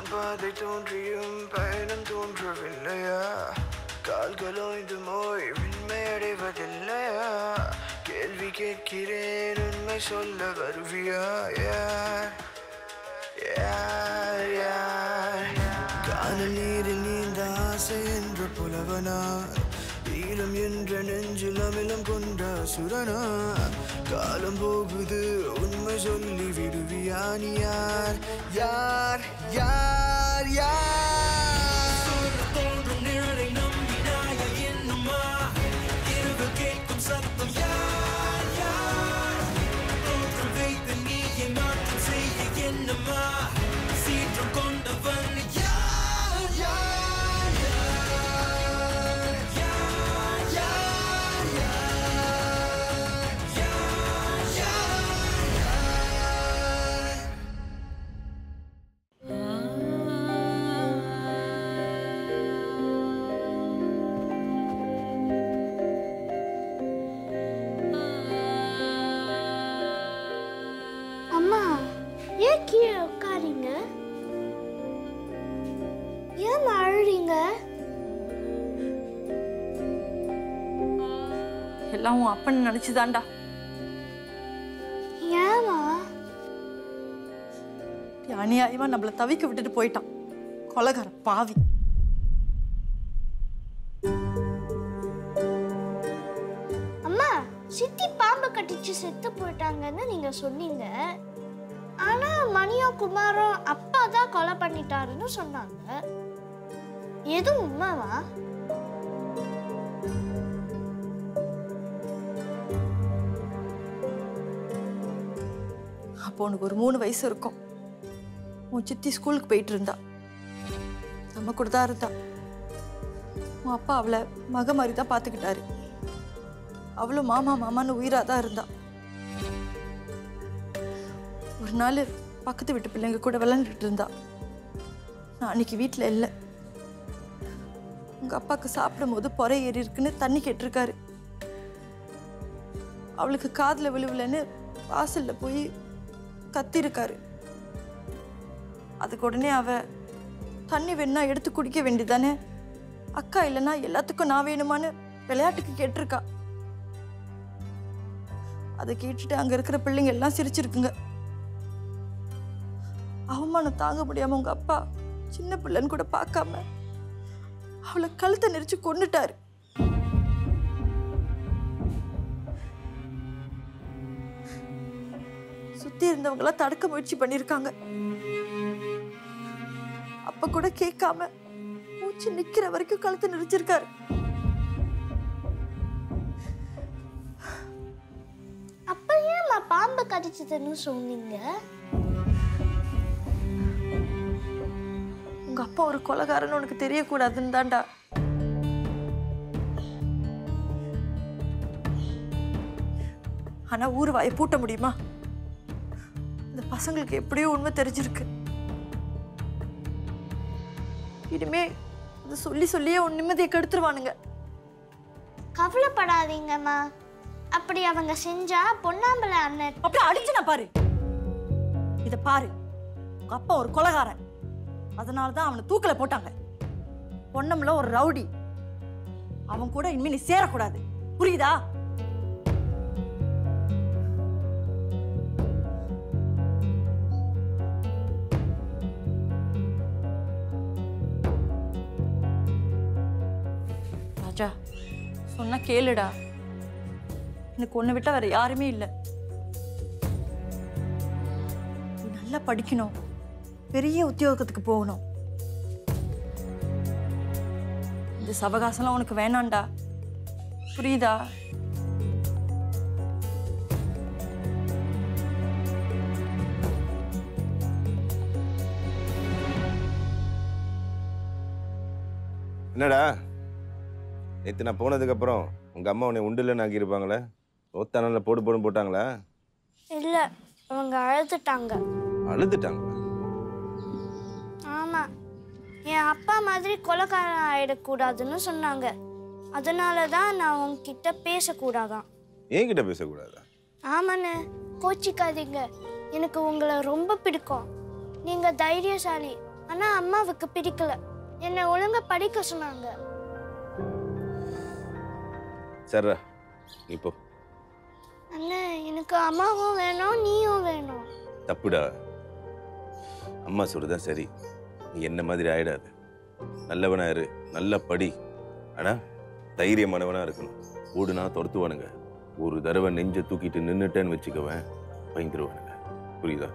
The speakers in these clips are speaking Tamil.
பாதை தோன்றியும் பயணம் தோன்றவில்லையா கால்கள் ஓய்ந்து மோய் விண்மை அடைவதில்லையா கேள்வி கேட்கிறேன் உண்மை சொல்ல வருவியா யார் யார் யார் காணல் நீரில் நீந்த ஆசை என்ற புலவனா ஈரம் என்ற நெஞ்சில் அமிலம் கொண்ட சுரனா காலம் போகுது உண்மை சொல்லி விடுவியா நீ யார் யார் யார் யார் தோன்றும் நிழலை நம்பினாய என்னுமா இரவு கேட்கும் சத்தம் யார் யார் தோற்றம் வைத்து நீயே மாற்றம் செய்ய என்னமா சீற்றம் கொண்டவன் யார் யார் யார் யார் யார் யார் யார் யார் அம்மா ஏன் கீழே உட்காரீங்க ஏன் அழுறீங்க எல்லாம் உன் அப்பன் நினைச்சுதான்டா ஏமா அநியாயமா நம்மள தவிக்க விட்டுட்டு போயிட்டான் கொலகார பாவி அம்மா சித்தி பாம்பு கட்டிச்சு செத்து போயிட்டாங்கன்னு நீங்க சொன்னீங்க ஆனா மணியும் குமாரும் அப்பா தான் கொலை பண்ணிட்டாருன்னு சொன்னாங்க எது உண்மைவா அப்போ உனக்கு ஒரு மூணு வயசு இருக்கும் உன் சித்தி ஸ்கூலுக்கு போயிட்டு இருந்தா நம்ம கூட தான் இருந்தா உன் அப்பா அவளை மக மாதிரி தான் பார்த்துக்கிட்டாரு அவளும் மாமா மாமான்னு உயிராக தான் இருந்தா ஒரு நாள் பக்கத்து வீட்டு பிள்ளைங்க கூட விளையாண்டுட்டு இருந்தா நான் அன்னைக்கு வீட்டில் இல்லை உங்க அப்பாவுக்கு சாப்பிடும் போது பொறை ஏறி இருக்குன்னு தண்ணி கேட்டிருக்காரு அவளுக்கு காதில் விழுவலன்னு வாசல்ல போய் கத்திருக்காரு அதுக்கு உடனே அவ தண்ணி வேணா எடுத்து குடிக்க வேண்டியதானே அக்கா இல்லைன்னா எல்லாத்துக்கும் நான் வேணுமான்னு விளையாட்டுக்கு கேட்டிருக்கா அதை கேட்டுட்டு அங்க இருக்கிற பிள்ளைங்க எல்லாம் சிரிச்சிருக்குங்க அவமானம் தாங்க முடியாம உங்க அப்பா சின்ன பிள்ளைன்னு கூட பார்க்காம அவளை கழுத்தை நெரிச்சு கொன்னுட்டாரு சுத்தி இருந்தவங்களாம் தடுக்க முயற்சி பண்ணிருக்காங்க அப்ப கூட கேட்காம மூச்சு நிக்கிற வரைக்கும் கழுத்தை நெரிச்சிருக்காரு அப்ப ஏம்மா பாம்பு கடிச்சதுன்னு சொன்னீங்க உங்க அப்பா ஒரு கொலகாரன்னு உனக்கு தெரியக்கூடாதுன்னு தான்டா ஆனா ஊர் வாயை பூட்ட முடியுமா இந்த பசங்களுக்கு எப்படியோ உண்மை தெரிஞ்சிருக்கு இனிமே அதை சொல்லி சொல்லியே உன் நிம்மதியை கெடுத்துருவானுங்க கவலைப்படாதீங்கம்மா அப்படி அவங்க செஞ்சா பொன்னாம்பல அண்ணன் அப்படியே அடிச்சு நான் பாரு இத பாரு உங்க அப்பா ஒரு கொலகாரன் அதனால தான் அவனை தூக்கில போட்டாங்க பொன்னம்ல ஒரு ரவுடி அவன் கூட இனிமே நீ சேரக்கூடாது புரியுதா ராஜா சொன்னா கேளுடா எனக்கு ஒன்றை விட்டா வேற யாருமே இல்லை நீ நல்லா படிக்கணும் பெரிய உத்தியோகத்துக்கு போகணும் இந்த சவகாசம்லாம் உனக்கு வேணாம்டா புரியுதா என்னடா நேற்று நான் போனதுக்கப்புறம் உங்கள் அம்மா உன்னை உண்டுலன்னு ஆக்கியிருப்பாங்களே ஓத்தானால போடு போடும் போட்டாங்களா இல்ல அவங்க அழுதுட்டாங்க அழுதுட்டாங்களா ஆமா என் அப்பா மாதிரி கொலைக்காரன் ஆயிடக்கூடாதுன்னு சொன்னாங்க அதனால தான் நான் உங்ககிட்ட பேசக்கூடாதான் என்கிட்ட பேசக்கூடாதா ஆமாண்ணே கோச்சிக்காதீங்க எனக்கு உங்களை ரொம்ப பிடிக்கும் நீங்க தைரியசாலி ஆனா அம்மாவுக்கு பிடிக்கல என்னை ஒழுங்கா படிக்க சொன்னாங்க சர்ரா நீ போ அண்ணா எனக்கு அம்மாவும் வேணும் நீயும் வேணும் தப்புடா அம்மா சொல்றதா சரி நீ என்ன மாதிரி ஆயிடாது நல்லவனா இரு நல்லா படி ஆனா தைரியமானவனா இருக்கணும் ஓடுனா துரத்துவானுங்க ஒரு தடவை நெஞ்ச தூக்கிட்டு நின்னுட்டேன்னு வச்சுக்கவன் பயந்துருவானுங்க புரியுதா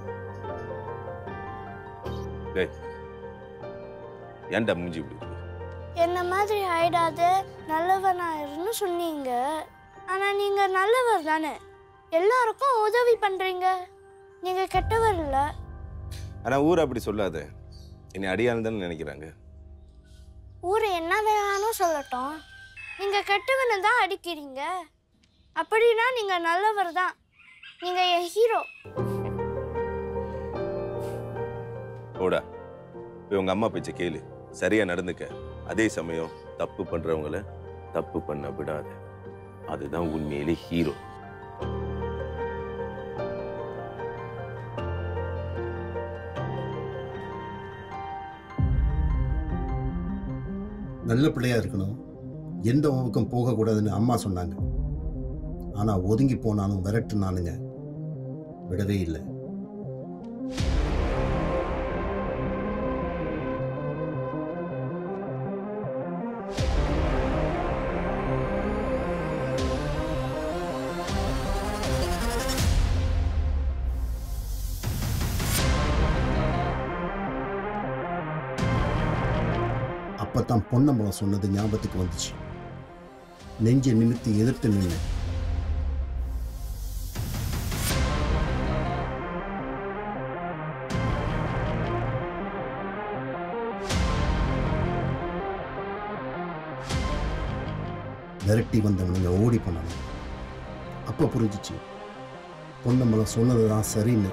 டேய் ஏன்டா மூஞ்சி இப்படி இருக்கு? என்ன மாதிரி ஆயிடாத நல்லவனா இருன்னு சொன்னீங்க ஆனா நீங்க நல்லவர் தானே எல்லாருக்கும் உதவி பண்றீங்க நீங்க கெட்டவர் இல்ல ஆனா ஊர் அப்படி சொல்லாத என்னை அடியானு தானே நினைக்கிறாங்க ஊர் என்ன வேணாலும் சொல்லட்டும் நீங்க கெட்டவனை தான் அடிக்கிறீங்க அப்படின்னா நீங்க நல்லவர் தான் நீங்க என் ஹீரோ போடா போய் உங்க அம்மா பேச்ச கேளு சரியா நடந்துக்க அதே சமயம் தப்பு பண்றவங்கள தப்பு பண்ண விடாத அதுதான் உண்மையிலே ஹீரோ நல்ல பிள்ளையா இருக்கணும் எந்த உணவுக்கும் போகக்கூடாதுன்னு அம்மா சொன்னாங்க ஆனா ஒதுங்கி போனாலும் விரட்டுனானுங்க விடவே இல்லை அப்பதான் பொன்னம்பலம் சொன்னது ஞாபகத்துக்கு வந்துச்சு நெஞ்சை நிமித்தி எதிர்த்து நின்று விரட்டி வந்தவனுங்க ஓடி போனாங்க அப்ப புரிஞ்சிச்சு பொன்னம்பலம் சொன்னது தான் சரின்னு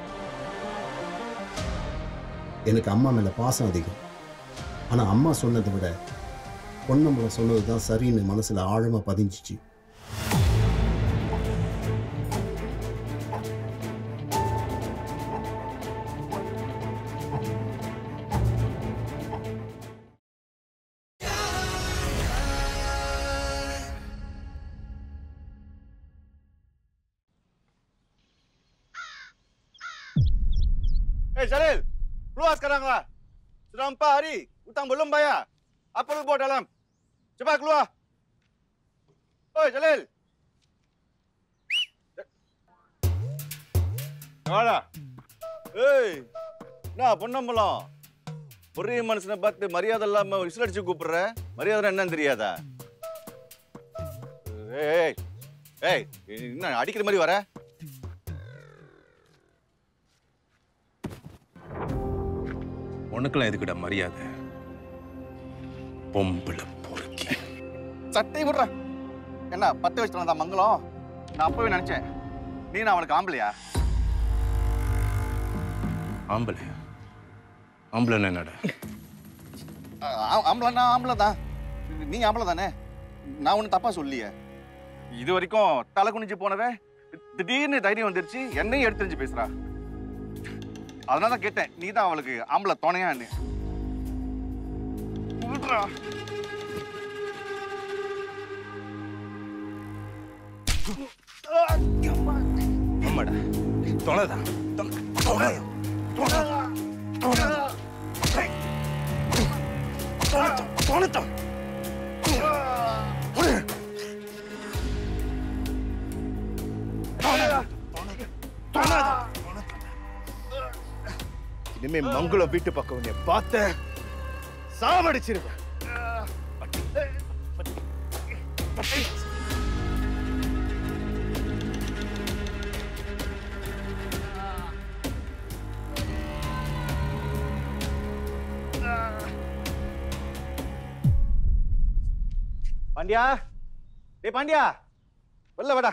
எனக்கு அம்மா மேல பாசம் அதிகம் ஆனா அம்மா சொன்னதை விட பொன்னம்பலம் சொன்னது தான் சரின்னு மனசுல ஆழமா பதிஞ்சிச்சு Eh Jalil, keluar sekarang lah. Sudah empat hari, hutang belum bayar. Apa lu buat dalam? Cepat keluar. Oi Jalil. வாடா ஏய் நான் பொன்னம்பலம் ஒரே மனுஷனை பார்த்து மரியாதை இல்லாம விசில் அடிச்சு கூப்பிடுற மரியாதை என்னன்னு தெரியாதா ஏய் ஏய் என்ன அடிக்கிற மாதிரி வர உனக்கெல்லாம் எதுக்குடா மரியாதை பொம்பளை பொறுக்கி சட்டை விடுற என்ன பத்து வயசுல தான் மங்களம் நான் அப்பவே நினைச்சேன் நீ நான் அவனுக்கு ஆம்பளையா ஆம்பளை ஆம்பளை என்னடா ஆம்பளைன்னா ஆம்பளை தான் நீ ஆம்பளை தானே நான் ஒன்றும் தப்பா சொல்லியே இது வரைக்கும் தலை குனிஞ்சு போனவன் திடீர்னு தைரியம் வந்துருச்சு என்னையும் எடுத்துரிஞ்சு பேசுறா அதனால தான் கேட்டேன் நீ தான் அவளுக்கு ஆம்பளை துணையான்னு விட்றா. ஆமாடா தொலைதான் தொலை தொலைத்தான் இனிமே மங்களம் வீட்டு பக்கம் உன்னை பார்த்த சாவடிச்சிருவேன் பாண்டியா டேய் பாண்டியா வெளில வாடா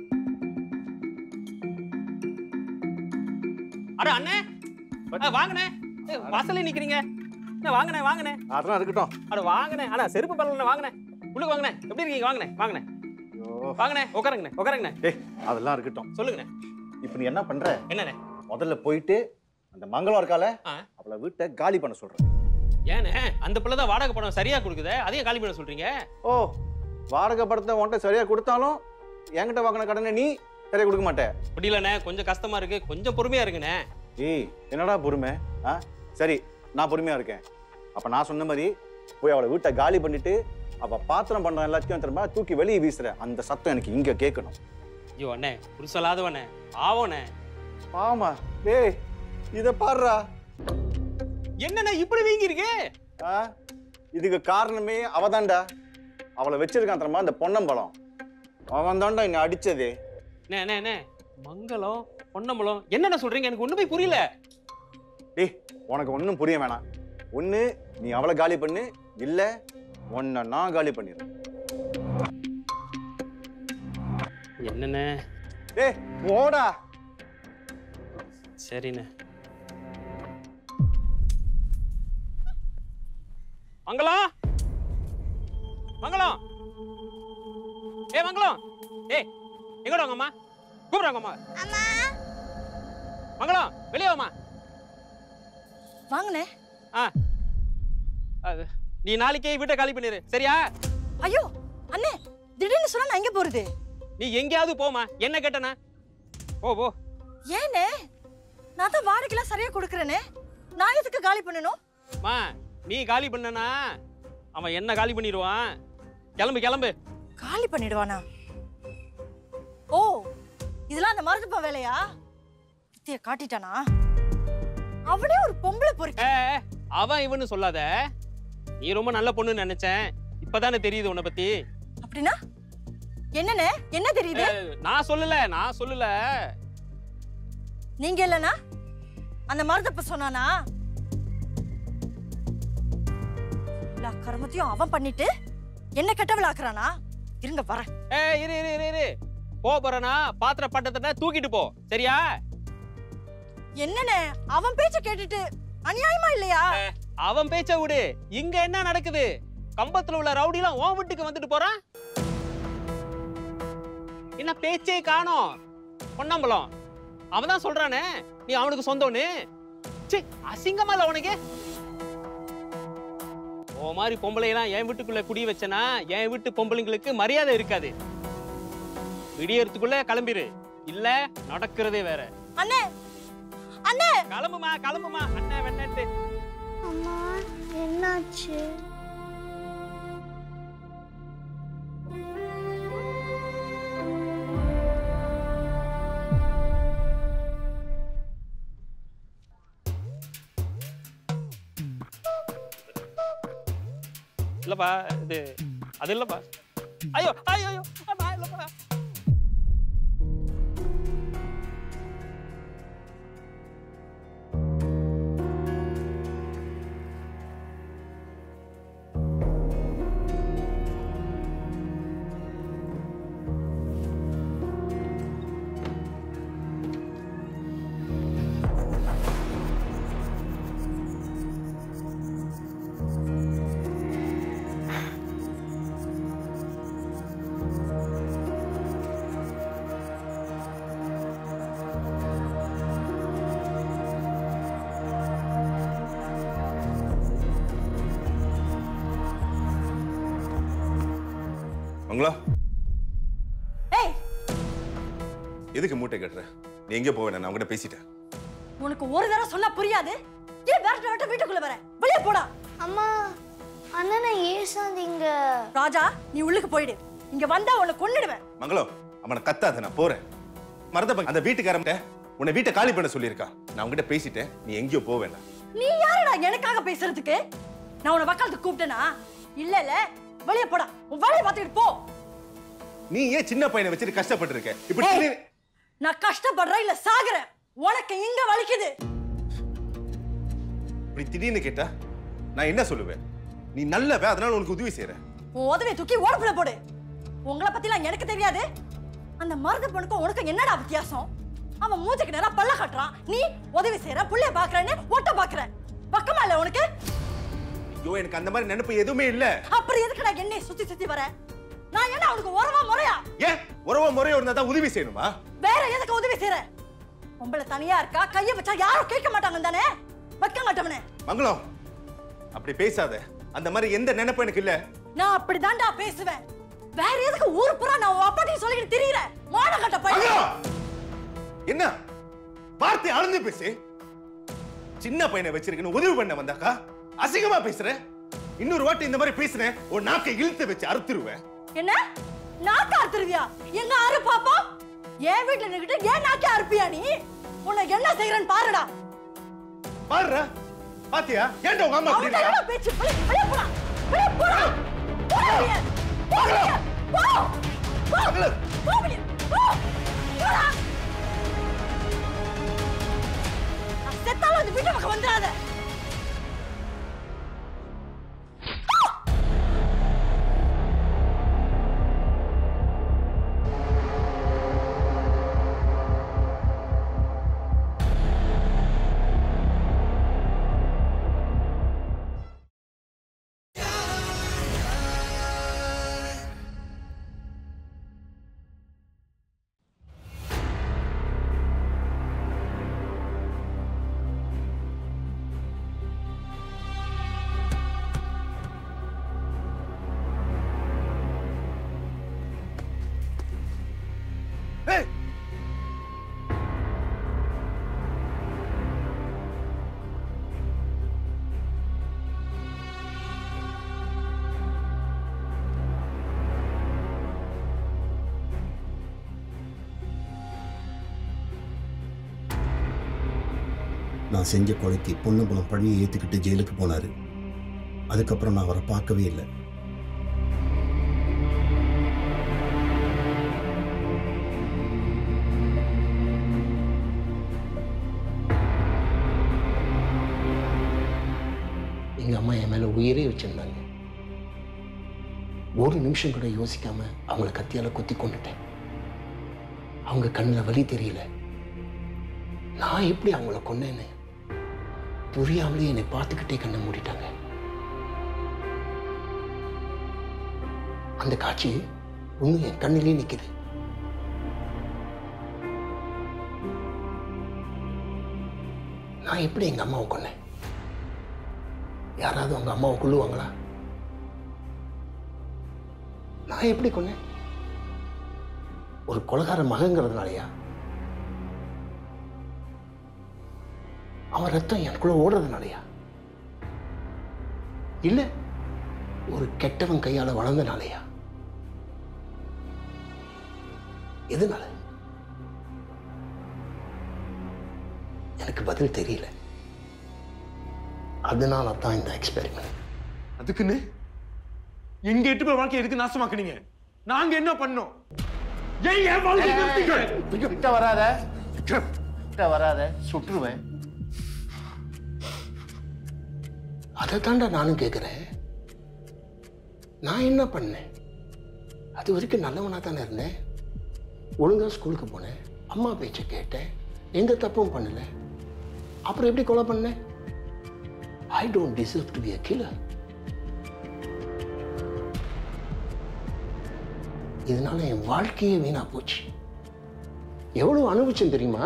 அட அண்ணே அட வாங்கண்ணே ஏய், வாசல்ல நிக்கிறீங்க என்ன வாங்கண்ணே வாங்கண்ணே அதெல்லாம் இருக்கட்டும் அட வாங்கண்ணே அண்ணா செருப்பு பரவாயில்ல வாங்கண்ணே உள்ளுக்கு வாங்கண்ணே எப்படி இருக்கீங்க வாங்கண்ணே வாங்கண்ணே வாங்கண்ணே உட்காருங்கண்ணே உட்காருங்கண்ணே டேய் அதெல்லாம் இருக்கட்டும் சொல்லுங்கண்ணே இப்போ நீ என்ன பண்ற என்னண்ணே முதல்ல போயிட்டு அந்த மங்களம் இருக்கால ஆ. அவளை வீட்டை காலி பண்ண சொல்றேன் ஏண்ணே அந்த பிள்ளை தான் வாடகை பணம் சரியா கொடுக்குதே அதையும் காலி பண்ண சொல்றீங்க ஓ வாடகை படத்தை உன்கிட்ட சரியா கொடுத்தாலும் என்கிட்ட வாங்கின கடனை நீ சரியா கொடுக்க மாட்டே அப்படி இல்லைண்ணே கொஞ்சம் கஷ்டமா இருக்கு கொஞ்சம் பொறுமையா இருக்குண்ணே ஏய் என்னடா பொறுமை ஆ சரி நான் பொறுமையா இருக்கேன் அப்ப நான் சொன்ன மாதிரி போய் அவளை வீட்டை காலி பண்ணிட்டு அவ பாத்திரம் பண்ற எல்லாத்தையும் திரும்ப தூக்கி வெளியே வீசுற அந்த சத்தம் எனக்கு இங்க கேட்கணும் ஐயோ அண்ணே புருஷலாதவண்ணே ஆவோண்ணே ஆமா டேய் இத பாருடா என்னண்ணே இப்படி வீங்கி இருக்கு ஆ இதுக்கு காரணமே அவதான்டா அவளை வச்சிருக்கான் தெரியுமா அந்த பொன்னம்பலம் அவன் தான்டா என்னை அடிச்சதே அண்ணே அண்ணே அண்ணே மங்களம் பொன்னம்பலம் என்னென்ன சொல்றீங்க எனக்கு ஒண்ணுமே புரியல டேய் உனக்கு ஒன்றும் புரிய வேணாம் ஒன்று நீ அவளை காலி பண்ணு இல்லை உன்னை நான் காலி பண்ணிடுறேன் என்னண்ணே டேய் ஓடா சரிண்ணே மங்களம் மங்களம் ஏ மங்களம் ஏய் எங்கடா உங்க அம்மா கூப்பிடுறாங்க அம்மா அம்மா மங்களம் வெளியே வாம்மா வாங்கண்ணே ஆ அது நீ நாளைக்கே வீட்டை காலி பண்ணிரு சரியா ஐயோ அண்ணே திடீர்னு சொன்னா நான் எங்க போறது நீ எங்கேயாவது போமா என்ன கேட்டனா போ போ ஏண்ணே நான் தான் வாடகைலாம் சரியா கொடுக்குறேனே நான் எதுக்கு காலி பண்ணணும் மா நீ காலி பண்ணனா அவன் என்ன காலி பண்ணிடுவான் கிளம்பு கிளம்பு காலி பண்ணிடுவானா ஓ இதெல்லாம் அந்த மருதுப்பா வேலையா வித்திய காட்டிட்டானா அவனே ஒரு பொம்பளை பொறுக்கி ஏ அவன் இவன்னு சொல்லாத நீ ரொம்ப நல்ல பொண்ணுன்னு நினைச்சேன் இப்பதானே தெரியுது உன்னை பத்தி அப்படின்னா என்னண்ணே என்ன தெரியுது ஏ, நான் சொல்லல நான் சொல்லல நீங்க இல்லனா அந்த மருதப்ப சொன்னானா எல்லா கர்மத்தையும் அவன் பண்ணிட்டு என்ன கெட்டவளாக்குறானா இருங்க வரேன் ஏ இரு இரு இரு இரு போ போறனா பாத்திர பட்டத்தை தூக்கிட்டு போ சரியா என்னண்ணே அவன் பேச்ச கேட்டுட்டு அநியாயமா இல்லையா அவன் பேச்ச விடு இங்க என்ன நடக்குது கம்பத்துல உள்ள ரவுடிலாம் உன் வீட்டுக்கு வந்துட்டு போறான் என்ன பேச்சே காணோம் பொன்னம்பலம் அவன் தான் சொல்றானே நீ அவனுக்கு சொந்தம்னு ச்சே அசிங்கமா இல்ல உனக்கு ஓ மாதிரி பொம்பளையெல்லாம் என் வீட்டுக்குள்ள குடி வச்சனா என் வீட்டு பொம்பளைங்களுக்கு மரியாதை இருக்காது விடியறதுக்குள்ள கிளம்பிரு இல்ல நடக்கிறதே வேற அண்ணே அண்ணே கிளம்புமா கிளம்புமா அண்ணன் வெண்ணட்டு அம்மா என்னாச்சு இல்லப்பா இது அது இல்லப்பா ஐயோ ஐயோ ஐயோ அம்மா, இல்லப்பா மங்களா ஏய் எதுக்கு மூட்டை கட்டுற நீ எங்கே போவேன் நான் உங்ககிட்ட பேசிட்டேன் உனக்கு ஒரு தடவை சொன்னா புரியாது ஏன் விரட்ட விரட்ட வீட்டுக்குள்ள வர வெளியே போடா அம்மா அண்ணனை ஏசாதீங்க ராஜா நீ உள்ளுக்கு போயிடு இங்க வந்தா உன்னை கொன்னுடுவேன் மங்களம் அவனை கத்தாத நான் போறேன் மறந்த அந்த வீட்டுக்காரன்ட்ட உன்னை வீட்டை காலி பண்ண சொல்லியிருக்கா நான் உங்ககிட்ட பேசிட்டேன் நீ எங்கேயோ போக வேண்டாம் நீ யாருடா எனக்காக பேசுறதுக்கு நான் உன்னை வக்காலத்துக்கு கூப்பிட்டேனா இல்ல இல்ல வெளியே போடா உன் வேலையை பார்த்துக்கிட்டு போ நீ ஏன் சின்ன பையனை வச்சுட்டு கஷ்டப்பட்டு இருக்க இப்படி ஏய், திடீர்னு- நான் கஷ்டப்படுறேன் இல்ல சாகுறேன் உனக்கு இங்க வலிக்குது இப்படி திடீர்னு கேட்டா நான் என்ன சொல்லுவேன் நீ நல்லவ அதனால உனக்கு உதவி செய்யறேன் உன் உதவியை தூக்கி ஓடப்புல போடு உங்களை பத்திலாம் எனக்கு தெரியாது அந்த மருத பொண்ணுக்கும் உனக்கு என்னடா வித்தியாசம் அவன் மூஞ்சிக்கு நேரா பல்ல கட்டுறான் நீ உதவி செய்யற புள்ளைய பாக்குறேன்னு ஒட்ட பாக்குற பக்கமா இல்ல உனக்கு ஐயோ எனக்கு அந்த மாதிரி நினைப்பு எதுவுமே இல்ல அப்புறம் எதுக்குடா என்னைய சுத்தி சுத்தி வர நான் என்ன அவனுக்கு உறவா முறையா ஏன் உறவ முறையோட இருந்தா தான் உதவி செய்யணுமா வேற எதுக்கு உதவி செய்யற பொம்பளை தனியா இருக்கா கைய வச்சா யாரும் கேட்க மாட்டாங்க தானே வைக்க மாட்டவனே மங்களம் அப்படி பேசாத அந்த மாதிரி எந்த நினைப்பு எனக்கு இல்ல நான் அப்படிதான்டா பேசுவேன் வேற எதுக்கு ஊர் புறா நான் உன் அப்பாட்டையும் சொல்லிக்கிட்டு திரியிறேன் மானகட்ட பையன் மங்களம்! என்ன வார்த்தை அளந்து பேசு சின்ன பையனை வச்சிருக்கணும் உதவி பண்ண வந்தாக்கா அசிங்கமா பேசுற இன்னொரு வாட்டி இந்த மாதிரி பேசுறேன் ஒரு நாக்கை இழுத்து வச்சு அறுத்துருவேன் என்ன நாக்கா அறுத்துருவியா எங்க அறு பாப்போம் என் வீட்டுல நின்னுகிட்டு ஏன் நாக்கா அறுப்பியா நீ உன்னை என்ன செய்யறேன்னு பாருடா பாருடா பாத்தியா ஏன்டா உங்க அம்மா அப்படி அவன்கிட்ட இருக்கா? என்ன பேச்சு வெளிய வெளிய போடா வெளிய போடா போடா வெளிய. போ வெளிய. போ போ மகளு. போ வெளிய. போ போடா நான் செத்தாலும் அந்த வீட்டு பக்கம் வந்துடாத ஏய்! நான் செஞ்ச கொலைக்கு பொண்ணுபுலம் பழியை ஏற்றுக்கிட்டு ஜெயிலுக்கு போனார் அதுக்கப்புறம் நான் அவரை பார்க்கவே இல்லை எங்க அம்மா என் மேல உயிரே வச்சிருந்தாங்க ஒரு நிமிஷம் கூட யோசிக்காம அவங்கள கத்தியால குத்தி கொண்டுட்டேன் அவங்க கண்ணில் வலி தெரியல நான் எப்படி அவங்கள கொன்னேன்னு புரியாமலே என்னை பார்த்துக்கிட்டே கண்ணை மூடிட்டாங்க அந்த காட்சி இன்னும் என் கண்ணிலே நிக்குது நான் எப்படி எங்க அம்மாவை கொன்னேன் யாராவது அவங்க அம்மாவை கொல்லுவாங்களா நான் எப்படி கொன்னேன் ஒரு கொலகார மகங்கிறதுனாலயா அவன் ரத்தம் எனக்குள்ள ஓடுறதுனாலயா இல்ல ஒரு கெட்டவன் கையால வளர்ந்தனாலயா எதனால எனக்கு பதில் தெரியல அதனால தான் இந்த எக்ஸ்பெரிமெண்ட் அதுக்குன்னு எங்க எட்டு பேர் வாழ்க்கை எதுக்கு நாசமாக்குனீங்க நாங்க என்ன பண்ணோம் ஏன் என் வாழ்க்கை நிறுத்திக்க? கிட்ட வராத கிட்ட வராத சுட்டுருவேன் அதை தாண்டா நானும் கேட்குறேன் நான் என்ன பண்ணேன் அது வரைக்கும் நல்லவனா தானே இருந்தேன் ஒழுங்கா ஸ்கூலுக்கு போனேன் அம்மா பேச்சை கேட்டேன் எந்த தப்பும் பண்ணல அப்புறம் எப்படி கொலை பண்ணேன் I don't deserve to be a killer இதனால என் வாழ்க்கையே வீணா போச்சு எவ்வளவு அனுபவிச்சேன் தெரியுமா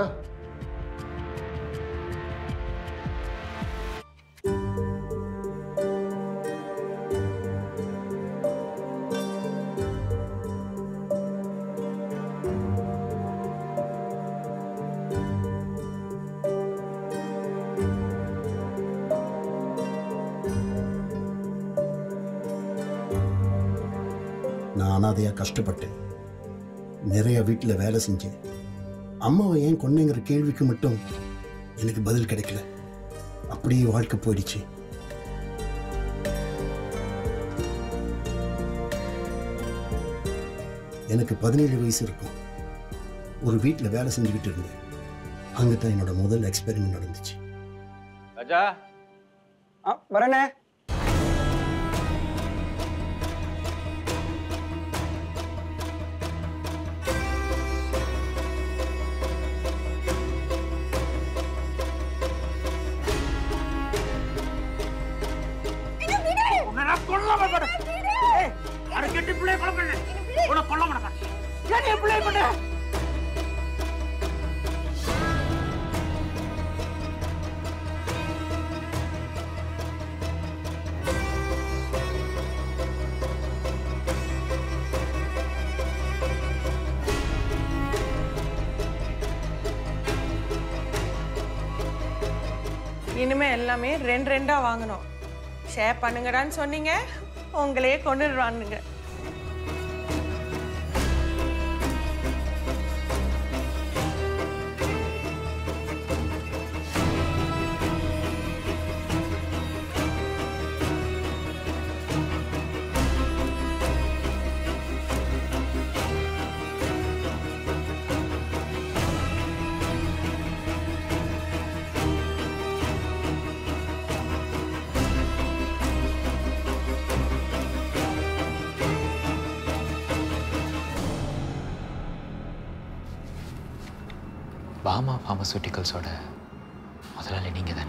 நான் அனாதையாக கஷ்டப்பட்டேன் நிறைய வீட்டில் வேலை செஞ்சேன் அம்மாவை ஏன் கொன்னேங்கிற கேள்விக்கு மட்டும் எனக்கு பதில் கிடைக்கல அப்படியே வாழ்க்கை போயிடுச்சு எனக்கு பதினேழு வயசு இருக்கும் ஒரு வீட்டில் வேலை செஞ்சுக்கிட்டு இருந்தேன் அங்கே தான் என்னோட முதல் எக்ஸ்பெரிமெண்ட் நடந்துச்சு ராஜா ஆ வரேண்ணே உன்னை நான் கொல்ல மாட்டேன். ஏய், அட கெட்டி பிள்ளைய கொலை பண்ணு. உன்னை கொல்ல மாட்டேன். ஏன் நீ என் பிள்ளைய கொன்ன? இனிமே எல்லாமே ரெண்டு ரெண்டா வாங்கணும் ஷேர் பண்ணுங்கடான்னு சொன்னீங்க உங்களையே கொண்டுடுவானுங்க பாமா ஃபார்மசூட்டிக்கல்ஸோட முதலாளி நீங்கள்